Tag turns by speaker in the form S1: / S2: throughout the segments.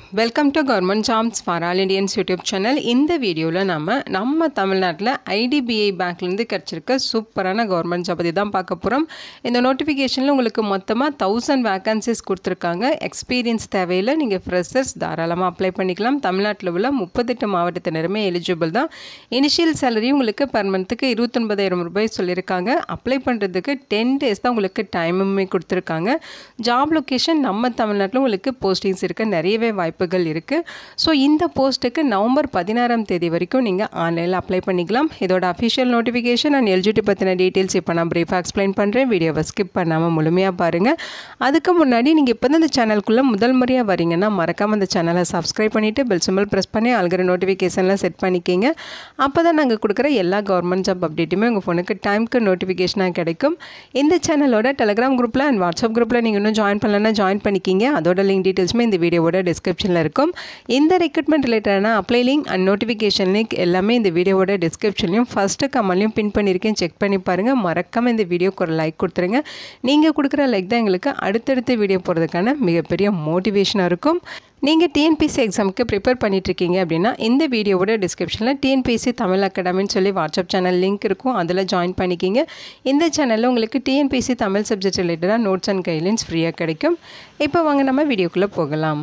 S1: welcome to government jobs for all Indians YouTube channel இந்த வீடியோவில் நம்ம நம்ம தமிழ்நாட்டில் ஐடிபிஐ பேங்க்லேருந்து கிடச்சிருக்க சூப்பரான கவர்மெண்ட் ஜாப் பற்றி தான் பார்க்க போகிறோம் இந்த நோட்டிஃபிகேஷனில் உங்களுக்கு மொத்தமாக தௌசண்ட் வேக்கன்சிஸ் கொடுத்துருக்காங்க எக்ஸ்பீரியன்ஸ் தேவையில் நீங்கள் ஃப்ரெஷர்ஸ் தாராளமாக அப்ளை பண்ணிக்கலாம் தமிழ்நாட்டில் உள்ள முப்பத்தெட்டு மாவட்டத்தினருமே எலிஜிபிள் தான் இனிஷியல் சேலரி உங்களுக்கு பர் மந்த்துக்கு இருபத்தொன்பதாயிரம் ரூபாய் சொல்லியிருக்காங்க அப்ளை பண்ணுறதுக்கு டென் டேஸ் தான் உங்களுக்கு டைமுமே கொடுத்துருக்காங்க ஜாப் லொக்கேஷன் நம்ம தமிழ்நாட்டில் உங்களுக்கு போஸ்டிங்ஸ் இருக்க நிறையவே வாய்ப்புகள் இருக்குது ஸோ இந்த போஸ்ட்டுக்கு நவம்பர் பதினாறாம் தேதி வரைக்கும் நீங்கள் ஆன்லைனில் அப்ளை பண்ணிக்கலாம் இதோட அஃபிஷியல் நோட்டிஃபிகேஷன் அண்ட் எல்ஜிடி பற்றின டீட்டெயில்ஸ் இப்போ நான் ப்ரீஃபாக எக்ஸ்பிளைன் பண்ணுறேன் வீடியோவை ஸ்கிப் பண்ணாமல் முழுமையாக பாருங்கள் அதுக்கு முன்னாடி நீங்கள் இப்போ தான் இந்த சேனலுக்குள்ளே முதல் முறையாக வரீங்கன்னா மறக்காமல் இந்த சேனலை சப்ஸ்கிரைப் பண்ணிவிட்டு பெல் சிம்பிள் ப்ரெஸ் பண்ணி அல்கிற நோட்டிஃபிகேஷன்லாம் செட் பண்ணிக்கிங்க அப்போ தான் நாங்கள் கொடுக்குற எல்லா கவர்மெண்ட் ஜாப் அப்டேட்டுமே உங்கள் ஃபோனுக்கு டைமுக்கு நோட்டிஃபிகேஷனாக கிடைக்கும் இந்த சேனலோட டெலிகிராம் குரூப்பில் அண்ட் வாட்ஸ்அப் குரூப்பில் நீங்கள் இன்னும் ஜாயின் பண்ணலன்னா ஜாயின் பண்ணிக்கிங்க அதோட லிங்க் டீட்டெயில்ஸுமே இந்த வீடியோவோட டிஸ்கிரிப்ஷனில் இருக்கும் இந்த ரெக்ரூட்மெண்ட் ரிலேட்டடான apply link and notification link எல்லாமே இந்த வீடியோவோட டிஸ்கிரிப்ஷன்லையும் ஃபஸ்ட்டு கமெண்ட்லையும் பின் பண்ணியிருக்கேன் செக் பண்ணி பாருங்கள் மறக்காமல் இந்த வீடியோக்கு ஒரு லைக் கொடுத்துருங்க நீங்கள் கொடுக்குற லைக் தான் எங்களுக்கு அடுத்தடுத்த வீடியோ போகிறதுக்கான மிகப்பெரிய மோட்டிவேஷனாக இருக்கும் நீங்கள் டிஎன்பிசி எக்ஸாமுக்கு ப்ரிப்பேர் பண்ணிட்டுருக்கீங்க அப்படின்னா இந்த வீடியோவோட டிஸ்கிரிப்ஷனில் டிஎன்பிசி தமிழ் அகாடமின்னு சொல்லி வாட்ஸ்அப் சேனல் லிங்க் இருக்கும் அதில் ஜாயின் பண்ணிக்கிங்க இந்த சேனலில் உங்களுக்கு டிஎன்பிசி தமிழ் சப்ஜெக்ட் ரிலேட்டடாக நோட்ஸ் அண்ட் கைட்லைன்ஸ் ஃப்ரீயாக கிடைக்கும் இப்போ வாங்க நம்ம வீடியோக்குள்ளே போகலாம்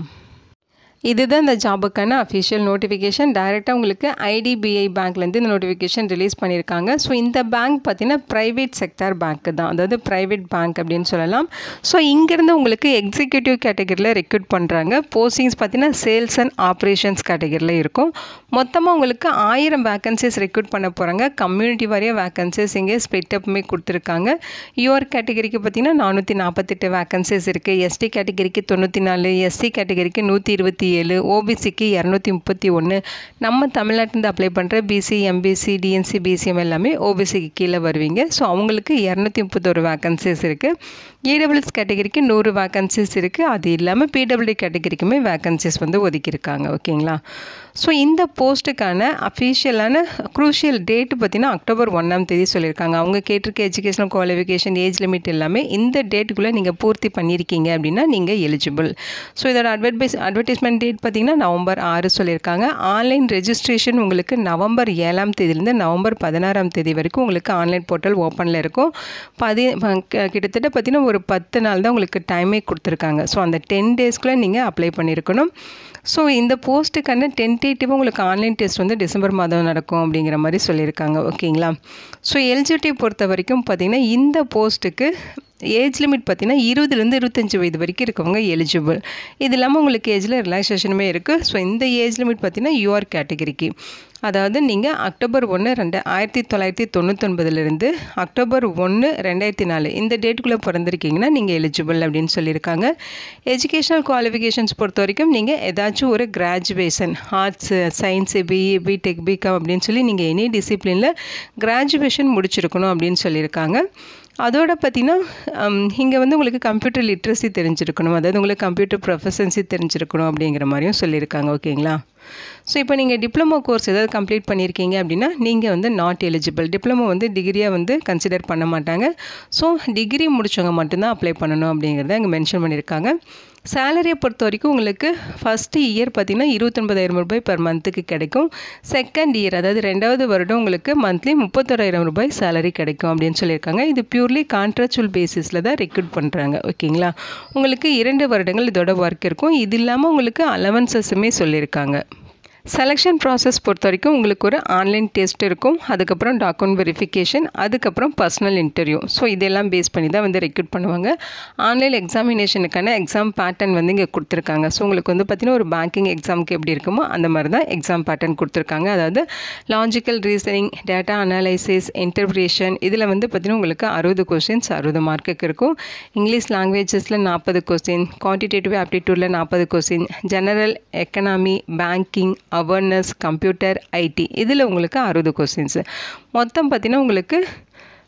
S1: இதுதான் இந்த ஜாபுக்கான அஃபிஷியல் நோட்டிஃபிகேஷன் டைரெக்டாக உங்களுக்கு ஐடிபிஐ பேங்க்லேருந்து இந்த நோட்டிஃபிகேஷன் ரிலீஸ் பண்ணியிருக்காங்க ஸோ இந்த பேங்க் பார்த்தீங்கன்னா ப்ரைவேட் செக்டார் பேங்க் தான் அதாவது ப்ரைவேட் பேங்க் அப்படின்னு சொல்லலாம் ஸோ இங்கேருந்து உங்களுக்கு எக்ஸிக்யூட்டிவ் கேட்டகரியில் ரெக்ரூட் பண்ணுறாங்க போஸ்டிங்ஸ் பார்த்தீங்கன்னா சேல்ஸ் அண்ட் ஆப்ரேஷன்ஸ் கேட்டகரியில் இருக்கும் மொத்தமாக உங்களுக்கு ஆயிரம் வேக்கன்சிஸ் ரெக்ரூட் பண்ண போகிறாங்க கம்யூனிட்டி வாரியாக வேக்கன்சிஸ் இங்கே ஸ்பிட் அப்புமே கொடுத்துருக்காங்க யூஆர் கேட்டகரிக்கு பார்த்தீங்கன்னா நானூற்றி நாற்பத்தெட்டு வேக்கன்சிஸ் இருக்குது எஸ்டி கேட்டகரிக்கு தொண்ணூற்றி நாலு எஸ்சி கேட்டகரிக்கு நூற்றி இருபத்தி ஏழு ஓபிசிக்கு இரநூத்தி முப்பத்தி ஒன்று நம்ம தமிழ்நாட்டிலேருந்து அப்ளை பண்ணுற பிசி எம்பிசி டிஎன்சி பிசிஎம் எல்லாமே ஓபிசிக்கு கீழே வருவீங்க ஸோ அவங்களுக்கு இரநூத்தி முப்பத்தொரு வேக்கன்சிஸ் இருக்குது இடபிள்யூஎஸ் கேட்டகரிக்கு நூறு வேக்கன்சிஸ் இருக்குது அது இல்லாமல் பிடபிள்யூ கேட்டகரிக்குமே வேக்கன்சிஸ் வந்து ஒதுக்கியிருக்காங்க ஓகேங்களா ஸோ இந்த போஸ்ட்டுக்கான அஃபிஷியலான க்ரூஷியல் டேட்டு பார்த்தீங்கன்னா அக்டோபர் ஒன்றாம் தேதி சொல்லியிருக்காங்க அவங்க கேட்டிருக்க எஜுகேஷனல் குவாலிஃபிகேஷன் ஏஜ் லிமிட் எல்லாமே இந்த டேட்டுக்குள்ளே நீங்கள் பூர்த்தி பண்ணியிருக்கீங்க அப்படின்னா நீங்கள் எலிஜிபிள் ஸோ இதோட அட்வர்டைஸ் அட்வர்டைஸ்மெண்ட் டேட் பார்த்தீங்கன்னா நவம்பர் ஆறு சொல்லியிருக்காங்க ஆன்லைன் ரெஜிஸ்ட்ரேஷன் உங்களுக்கு நவம்பர் ஏழாம் தேதியிலேருந்து நவம்பர் பதினாறாம் தேதி வரைக்கும் உங்களுக்கு ஆன்லைன் போர்ட்டல் ஓப்பனில் இருக்கும் பதி கிட்டத்தட்ட பார்த்தீங்கன்னா ஒரு பத்து நாள் தான் உங்களுக்கு டைமே கொடுத்துருக்காங்க ஸோ அந்த டென் டேஸ்க்குள்ளே நீங்கள் அப்ளை பண்ணியிருக்கணும் ஸோ இந்த போஸ்ட்டுக்கான டென்டேட்டிவாக உங்களுக்கு ஆன்லைன் டெஸ்ட் வந்து டிசம்பர் மாதம் நடக்கும் அப்படிங்கிற மாதிரி சொல்லியிருக்காங்க ஓகேங்களா ஸோ எல்ஜிடி பொறுத்த வரைக்கும் பார்த்திங்கன்னா இந்த போஸ்ட்டுக்கு ஏஜ் லிமிட் பார்த்தீங்கன்னா இருபதுலேருந்து இருபத்தஞ்சி வயது வரைக்கும் இருக்கவங்க எலிஜிபிள் இது இல்லாமல் உங்களுக்கு ஏஜில் ரிலாக்ஸேஷனுமே இருக்குது ஸோ இந்த ஏஜ் லிமிட் பார்த்தீங்கன்னா யூஆர் கேட்டகரிக்கு அதாவது நீங்கள் அக்டோபர் ஒன்று ரெண்டு ஆயிரத்தி தொள்ளாயிரத்தி தொண்ணூத்தொன்பதுலேருந்து அக்டோபர் ஒன்று ரெண்டாயிரத்தி நாலு இந்த டேட்டுக்குள்ளே பிறந்திருக்கீங்கன்னா நீங்கள் எலிஜிபிள் அப்படின்னு சொல்லியிருக்காங்க எஜுகேஷனல் குவாலிஃபிகேஷன்ஸ் பொறுத்த வரைக்கும் நீங்கள் ஏதாச்சும் ஒரு graduation arts science BE BTech BCom அப்படின்னு சொல்லி நீங்கள் எனி டிசிப்ளினில் கிராஜுவேஷன் முடிச்சிருக்கணும் அப்படின்னு சொல்லியிருக்காங்க அதோட பார்த்திங்கன்னா இங்கே வந்து உங்களுக்கு கம்ப்யூட்டர் லிட்ரஸி தெரிஞ்சிருக்கணும் அதாவது உங்களுக்கு கம்ப்யூட்டர் ப்ரொஃபஷன்ஸி தெரிஞ்சிருக்கணும் அப்படிங்கிற மாதிரியும் சொல்லியிருக்காங்க ஓகேங்களா ஸோ இப்போ நீங்கள் டிப்ளமோ கோர்ஸ் ஏதாவது கம்ப்ளீட் பண்ணியிருக்கீங்க அப்படின்னா நீங்கள் வந்து நாட் எலிஜிபிள் டிப்ளமோ வந்து டிகிரியாக வந்து கன்சிடர் பண்ண மாட்டாங்க ஸோ டிகிரி முடித்தவங்க மட்டும்தான் அப்ளை பண்ணணும் அப்படிங்கிறத இங்கே மென்ஷன் பண்ணியிருக்காங்க சேலரியை பொறுத்த வரைக்கும் உங்களுக்கு ஃபஸ்ட்டு இயர் பார்த்திங்கன்னா இருபத்தொன்பதாயிரம் ரூபாய் பர் மந்த்துக்கு கிடைக்கும் செகண்ட் இயர் அதாவது ரெண்டாவது வருடம் உங்களுக்கு மந்த்லி முப்பத்தோராயிரம் ரூபாய் சேலரி கிடைக்கும் அப்படின்னு சொல்லியிருக்காங்க இது பியூர்லி கான்ட்ராக்சுவல் பேசிஸில் தான் ரெக்ரூட் பண்ணுறாங்க ஓகேங்களா உங்களுக்கு இரண்டு வருடங்கள் இதோட ஒர்க் இருக்கும் இது இல்லாமல் உங்களுக்கு அலவன்சஸுமே சொல்லியிருக்காங்க செலெக்ஷன் ப்ராசஸ் பொறுத்த வரைக்கும் உங்களுக்கு ஒரு ஆன்லைன் டெஸ்ட் இருக்கும் அதுக்கப்புறம் டாக்குமெண்ட் வெரிஃபிகேஷன் அதுக்கப்புறம் பர்சனல் இன்டர்வியூ ஸோ இதெல்லாம் பேஸ் பண்ணி தான் வந்து ரெக்ரூட் பண்ணுவாங்க ஆன்லைன் எக்ஸாமினேஷனுக்கான எக்ஸாம் பேட்டர்ன் வந்து இங்கே கொடுத்துருக்காங்க ஸோ உங்களுக்கு வந்து பார்த்திங்கன்னா ஒரு பேங்கிங் எக்ஸாமுக்கு எப்படி இருக்குமோ அந்த மாதிரி தான் எக்ஸாம் பேட்டர்ன் கொடுத்துருக்காங்க அதாவது logical reasoning data analysis interpretation இதில் வந்து பார்த்திங்கன்னா உங்களுக்கு அறுபது கொஸ்டின்ஸ் அறுபது மார்க்குக்கு இருக்கும் இங்கிலீஷ் லாங்குவேஜஸில் நாற்பது கொஸ்டின் குவான்டிடேட்டிவ் ஆப்டிடியூடில் நாற்பது question general economy banking awareness computer IT இதில் உங்களுக்கு அறுபது கொஸ்டின்ஸு மொத்தம் பார்த்திங்கன்னா உங்களுக்கு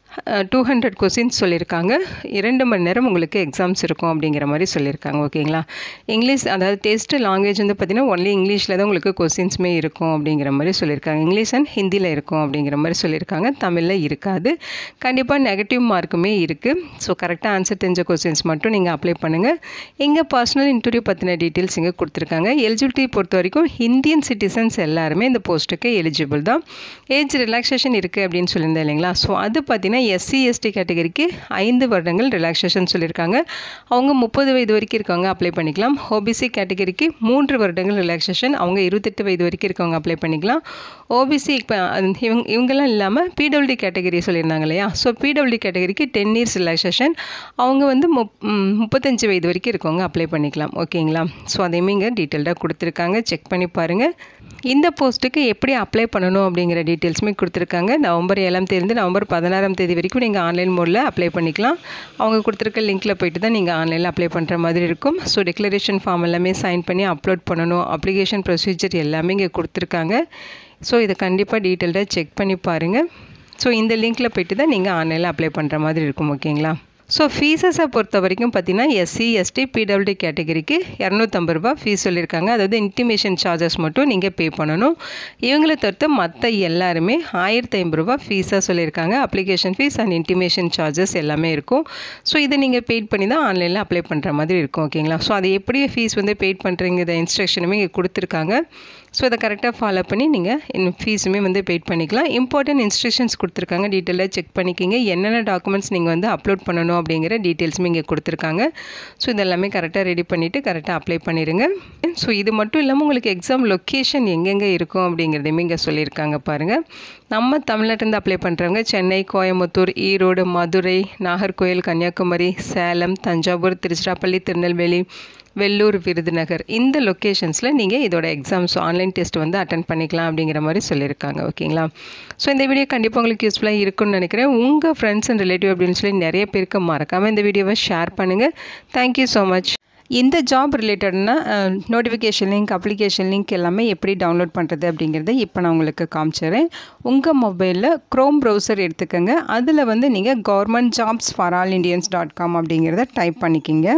S1: டூ ஹண்ட்ரட் கொஸ்டின்ஸ் சொல்லியிருக்காங்க இரண்டு மணி நேரம் உங்களுக்கு எக்ஸாம்ஸ் இருக்கும் அப்படிங்கிற மாதிரி சொல்லியிருக்காங்க ஓகேங்களா இங்கிலீஷ் அதாவது டெஸ்ட் லாங்குவேஜ் வந்து பார்த்திங்கன்னா ஒன்லி இங்கிலீஷில் தான் உங்களுக்கு கொஸ்டின்ஸுமே இருக்கும் அப்படிங்கிற மாதிரி சொல்லியிருக்காங்க இங்கிலீஷ் அண்ட் ஹிந்தியில் இருக்கும் அப்படிங்கிற மாதிரி சொல்லியிருக்காங்க தமிழில் இருக்காது கண்டிப்பாக நெகட்டிவ் மார்க்குமே இருக்குது ஸோ கரெக்டாக ஆன்சர் தெரிஞ்ச கொஸ்டின்ஸ் மட்டும் நீங்கள் அப்ளை பண்ணுங்கள் இங்கே பர்சனல் இன்டர்வியூ பற்றின டீட்டெயில்ஸ் இங்கே கொடுத்துருக்காங்க எலிஜிபிலிட்டி பொறுத்த வரைக்கும் இந்தியன் சிட்டிசன்ஸ் எல்லாருமே இந்த போஸ்ட்டுக்கு எலிஜிபிள் தான் ஏஜ் ரிலாக்ஸேஷன் இருக்குது அப்படின்னு சொல்லியிருந்தேன் இல்லைங்களா ஸோ அது பார்த்திங்கன்னா எஸ்சி எஸ்டி கேட்டகரிக்கு ஐந்து வருடங்கள் ரிலாக்ஸேஷன் சொல்லியிருக்காங்க அவங்க முப்பது வயது வரைக்கும் இருக்கவங்க அப்ளை பண்ணிக்கலாம் ஓபிசி கேட்டகரிக்கு மூன்று வருடங்கள் ரிலாக்ஸேஷன் அவங்க இருபத்தெட்டு வயது வரைக்கும் இருக்கவங்க அப்ளை பண்ணிக்கலாம் ஓபிசி இப்போ இவங்க இவங்கெல்லாம் இல்லாமல் பிடபிள்டி கேட்டகரி சொல்லியிருந்தாங்க இல்லையா ஸோ பிடபிள்டி கேட்டகரிக்கு டென் இயர்ஸ் ரிலாக்ஸேஷன் அவங்க வந்து முப் முப்பத்தஞ்சு வயது வரைக்கும் இருக்கவங்க அப்ளை பண்ணிக்கலாம் ஓகேங்களா ஸோ அதையுமே இங்கே டீட்டெயில்டாக கொடுத்துருக்காங்க செக் பண்ணி பாருங்கள் இந்த போஸ்ட்டுக்கு எப்படி அப்ளை பண்ணணும் அப்படிங்கிற டீட்டெயில்ஸுமே கொடுத்துருக்காங்க நவம்பர் ஏழாம் தேதி நவம்பர் பதினாறாம் தேதி வரைக்கும் நீங்கள் ஆன்லைன் மோடில் அப்ளை பண்ணிக்கலாம் அவங்க கொடுத்துருக்க லிங்க்கில் போயிட்டு தான் நீங்கள் ஆன்லைனில் அப்ளை பண்ணுற மாதிரி இருக்கும் ஸோ டிக்ளரேஷன் ஃபார்ம் எல்லாமே சைன் பண்ணி அப்லோட் பண்ணணும் அப்ளிகேஷன் ப்ரொசீஜர் எல்லாமே இங்கே கொடுத்துருக்காங்க ஸோ இதை கண்டிப்பாக டீட்டெயில்டாக செக் பண்ணி பாருங்கள் ஸோ இந்த லிங்க்கில் போயிட்டு தான் நீங்கள் ஆன்லைனில் அப்ளை பண்ணுற மாதிரி இருக்கும் ஓகேங்களா ஸோ ஃபீஸஸை பொறுத்த வரைக்கும் பார்த்தீங்கன்னா எஸ்சி எஸ்டி பிடபிள்யூடி கேட்டகரிக்கு இரநூத்தம்பது ரூபா ஃபீஸ் சொல்லியிருக்காங்க அதாவது இன்டிமேஷன் சார்ஜஸ் மட்டும் நீங்கள் பே பண்ணணும் இவங்களை தவிர்த்து மற்ற எல்லாருமே ஆயிரத்தி ஐம்பது ரூபா ஃபீஸாக சொல்லியிருக்காங்க application fee and intimation charges எல்லாமே இருக்கும் ஸோ இதை நீங்கள் பெய்ட் பண்ணி தான் ஆன்லைனில் அப்ளை பண்ணுற மாதிரி இருக்கும் ஓகேங்களா ஸோ அது எப்படி ஃபீஸ் வந்து பெய்ட் பண்ணுறீங்க இன்ஸ்ட்ரக்ஷனுமே இங்கே கொடுத்துருக்காங்க ஸோ இதை கரெக்டாக ஃபாலோ பண்ணி நீங்கள் ஃபீஸுமே வந்து பெய்ட் பண்ணிக்கலாம் இம்பார்ட்டன்ட் இன்ஸ்ட்ரக்ஷன்ஸ் கொடுத்துருக்காங்க டீட்டெயிலாக செக் பண்ணிக்கிங்க என்னென்ன டாக்குமெண்ட்ஸ் நீங்கள் வந்து அப்லோட் பண்ணணும் அப்படிங்கிற டீட்டெயில்ஸுமே இங்கே கொடுத்துருக்காங்க ஸோ இதெல்லாமே கரெக்டாக ரெடி பண்ணிவிட்டு கரெக்டாக அப்ளை பண்ணிடுங்க ஸோ இது மட்டும் இல்லாமல் உங்களுக்கு எக்ஸாம் லொக்கேஷன் எங்கெங்கே இருக்கும் அப்படிங்கிறதையுமே இங்கே சொல்லியிருக்காங்க பாருங்கள் நம்ம தமிழ்நாட்டிலேருந்து அப்ளை பண்ணுறவங்க சென்னை கோயம்புத்தூர் ஈரோடு மதுரை நாகர்கோயில் கன்னியாகுமரி சேலம் தஞ்சாவூர் திருச்சிராப்பள்ளி திருநெல்வேலி வெள்ளூர் விருதுநகர் இந்த லொக்கேஷன்ஸில் நீங்கள் இதோட எக்ஸாம்ஸ் ஆன்லைன் டெஸ்ட் வந்து அட்டன் பண்ணிக்கலாம் அப்படிங்கிற மாதிரி சொல்லியிருக்காங்க ஓகேங்களா ஸோ இந்த வீடியோ கண்டிப்பாக உங்களுக்கு யூஸ்ஃபுல்லாக இருக்கும்னு நினைக்கிறேன் உங்கள் ஃப்ரெண்ட்ஸ் அண்ட் ரிலேட்டிவ் அப்படின்னு சொல்லி நிறைய பேருக்கு மறக்காமல் இந்த வீடியோவை ஷேர் பண்ணுங்கள் தேங்க்யூ ஸோ மச் இந்த ஜாப் ரிலேட்டட்னா நோட்டிஃபிகேஷன் லிங்க் அப்ளிகேஷன் லிங்க் எல்லாமே எப்படி டவுன்லோட் பண்ணுறது அப்படிங்கிறத இப்போ நான் உங்களுக்கு காமிச்சிடுறேன் உங்கள் மொபைலில் க்ரோம் ப்ரௌசர் எடுத்துக்கோங்க அதில் வந்து நீங்கள் government jobs for all Indians dot com அப்படிங்கிறத டைப் பண்ணிக்கிங்க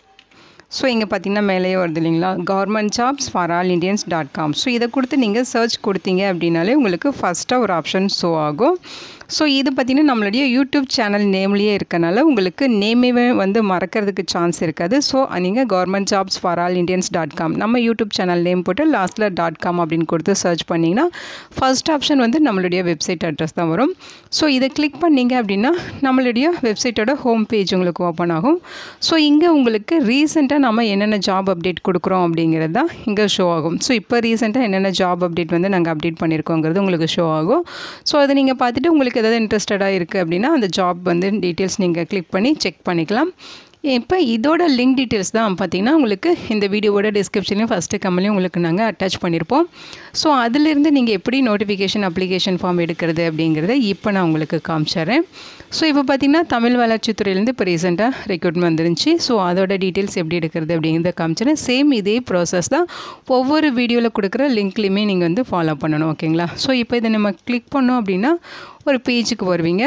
S1: ஸோ இங்கே பார்த்தீங்கன்னா மேலேயே வருது இல்லைங்களா government jobs for all Indians dot com so இதை கொடுத்து நீங்கள் சர்ச் கொடுத்தீங்க அப்படின்னாலே உங்களுக்கு ஃபஸ்ட்டாக ஒரு ஆப்ஷன் ஷோ ஆகும் ஸோ இது பார்த்திங்கன்னா நம்மளுடைய யூடியூப் சேனல் நேம்லேயே இருக்கனால உங்களுக்கு நேமே வந்து மறக்கிறதுக்கு சான்ஸ் இருக்காது ஸோ நீங்கள் government jobs for all Indians dot com நம்ம யூடியூப் சேனல் நேம் போட்டு லாஸ்ட்டில் டாட் காம் அப்படின்னு கொடுத்து சர்ச் பண்ணிங்கன்னா ஃபர்ஸ்ட் ஆப்ஷன் வந்து நம்மளுடைய வெப்சைட் அட்ரஸ் தான் வரும் ஸோ இதை கிளிக் பண்ணிங்க அப்படின்னா நம்மளுடைய வெப்சைட்டோட ஹோம் பேஜ் உங்களுக்கு ஓப்பன் ஆகும் ஸோ இங்கே உங்களுக்கு ரீசெண்டாக நம்ம என்னென்ன ஜாப் அப்டேட் கொடுக்குறோம் அப்படிங்கிறது தான் இங்கே ஷோ ஆகும் ஸோ இப்போ ரீசெண்டாக என்னென்ன ஜாப் அப்டேட் வந்து நாங்கள் அப்டேட் பண்ணியிருக்கோங்கிறது உங்களுக்கு ஷோ ஆகும் ஸோ அதை நீங்கள் பார்த்துட்டு உங்களுக்கு ஏதாவது இன்ட்ரெஸ்டடாக இருக்குது அப்படின்னா அந்த ஜாப் வந்து டீட்டெயில்ஸ் நீங்கள் கிளிக் பண்ணி செக் பண்ணிக்கலாம் இப்போ இதோட லிங்க் டீட்டெயில்ஸ் தான் பார்த்தீங்கன்னா உங்களுக்கு இந்த வீடியோவோட டிஸ்கிரிப்ஷன்லையும் ஃபஸ்ட்டு கம்மலையும் உங்களுக்கு நாங்கள் அட்டாச் பண்ணியிருப்போம் ஸோ அதிலிருந்து நீங்கள் எப்படி நோட்டிஃபிகேஷன் அப்ளிகேஷன் ஃபார்ம் எடுக்கிறது அப்படிங்கிறத இப்போ நான் உங்களுக்கு காமிச்சிட்றேன் ஸோ இப்போ பார்த்தீங்கன்னா தமிழ் வளர்ச்சித்துறையிலேருந்து இப்போ ரீசெண்டாக ரெக்ரூட்மெண்ட் வந்துருந்துச்சு ஸோ அதோட டீட்டெயில்ஸ் எப்படி எடுக்கிறது அப்படிங்கிறத காமிச்சிடறேன் சேம் இதே ப்ராசஸ் தான் ஒவ்வொரு வீடியோவில் கொடுக்குற லிங்க்லேயுமே நீங்கள் வந்து ஃபாலோ பண்ணணும் ஓகேங்களா ஸோ இப்போ இதை நம்ம கிளிக் பண்ணோம் அப்படின்னா ஒரு பேஜுக்கு வருவீங்க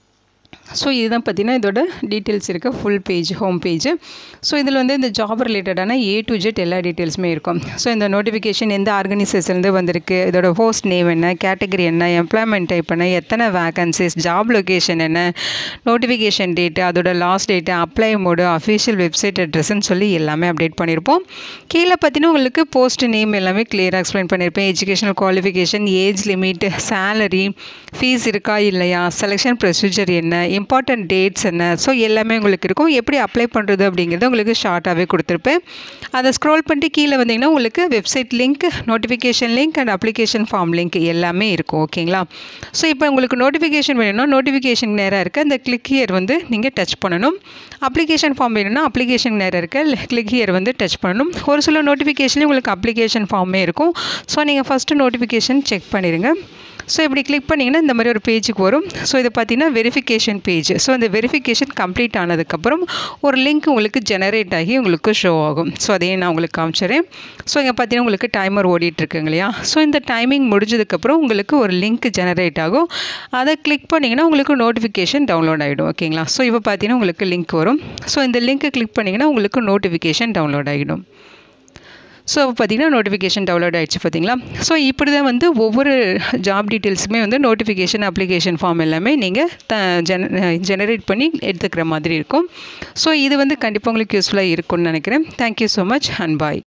S1: ஸோ இதுதான் பார்த்தீங்கன்னா இதோட டீட்டெயில்ஸ் இருக்க full page home page so இதில் வந்து இந்த ஜாப் ரிலேட்டடான ஏ டு ஜெட் எல்லா டீட்டெயில்ஸுமே இருக்கும் ஸோ இந்த நோட்டிஃபிகேஷன் எந்த ஆர்கனைசேஷன்லேருந்து வந்திருக்கு இதோட ஹோஸ்ட் நேம் என்ன கேட்டகரி என்ன எம்ப்ளாய்மெண்ட் டைப் என்ன எத்தனை வேகன்சிஸ் ஜாப் லொக்கேஷன் என்ன நோட்டிஃபிகேஷன் டேட்டு அதோட last date apply mode official website அட்ரஸ்ன்னு சொல்லி எல்லாமே அப்டேட் பண்ணியிருப்போம் கீழே பார்த்தீங்கன்னா உங்களுக்கு போஸ்ட் நேம் எல்லாமே கிளியராக எக்ஸ்பிளைன் பண்ணியிருப்பேன் educational qualification age limit salary fee இருக்கா இல்லையா செலெக்ஷன் ப்ரொசீஜர் என்ன இம்பார்ட்டன்ட் டேட்ஸ் என்ன ஸோ எல்லாமே உங்களுக்கு இருக்கும் எப்படி அப்ளை பண்ணுறது அப்படிங்கிறது உங்களுக்கு ஷார்ட்டாகவே கொடுத்துருப்பேன் அதை ஸ்க்ரோல் பண்ணிட்டு கீழே வந்தீங்கன்னா உங்களுக்கு website link notification link and application form link எல்லாமே இருக்கும் ஓகேங்களா ஸோ இப்போ உங்களுக்கு நோட்டிஃபிகேஷன் வேணும்னா நோட்டிஃபிகேஷன் நேராக இருக்க அந்த கிளிக் ஹியர் வந்து நீங்கள் டச் பண்ணணும் அப்ளிகேஷன் ஃபார்ம் வேணும்னா அப்ளிகேஷன் நேராக இருக்க கிளிக் ஹியர் வந்து டச் பண்ணணும் ஒரு சில நோட்டிஃபிகேஷன்லேயும் உங்களுக்கு அப்ளிகேஷன் ஃபார்மே இருக்கும் ஸோ நீங்கள் ஃபஸ்ட்டு நோட்டிஃபிகேஷன் செக் பண்ணிடுங்க ஸோ இப்படி கிளிக் பண்ணிங்கன்னா இந்த மாதிரி ஒரு பேஜுக்கு வரும் ஸோ இது பார்த்தீங்கன்னா வெரிஃபிகேஷன் பேஜ் ஸோ இந்த வெரிஃபிகேஷன் கம்ப்ளீட் ஆனதுக்கப்புறம் ஒரு லிங்க் உங்களுக்கு ஜெனரேட் ஆகி உங்களுக்கு ஷோ ஆகும் ஸோ அதையும் நான் உங்களுக்கு காமிச்சிடுறேன் ஸோ இங்கே பார்த்தீங்கன்னா உங்களுக்கு டைமர் ஓடிட்டுருக்குங்க இல்லையா ஸோ இந்த டைமிங் முடிஞ்சதுக்கப்புறம் உங்களுக்கு ஒரு லிங்க் ஜெனரேட் ஆகும் அதை கிளிக் பண்ணிங்கன்னா உங்களுக்கு நோட்டிஃபிகேஷன் டவுன்லோட் ஆகிடும் ஓகேங்களா ஸோ இப்போ பார்த்தீங்கன்னா உங்களுக்கு லிங்க் வரும் ஸோ இந்த லிங்க்கை கிளிக் பண்ணிங்கன்னா உங்களுக்கு நோட்டிஃபிகேஷன் டவுன்லோட் ஆகிடும் ஸோ பார்த்தீங்கன்னா நோட்டிஃபிகேஷன் டவுன்லோட் ஆகிடுச்சு பார்த்தீங்களா ஸோ இப்படி தான் வந்து ஒவ்வொரு ஜாப் டீட்டெயில்ஸுமே வந்து நோட்டிஃபிகேஷன் அப்ளிகேஷன் ஃபார்ம் எல்லாமே நீங்கள் த ஜென ஜெனரேட் பண்ணி எடுத்துக்கிற மாதிரி இருக்கும் ஸோ இது வந்து கண்டிப்பாக உங்களுக்கு யூஸ்ஃபுல்லாக இருக்கும்னு நினைக்கிறேன் thank you so much and bye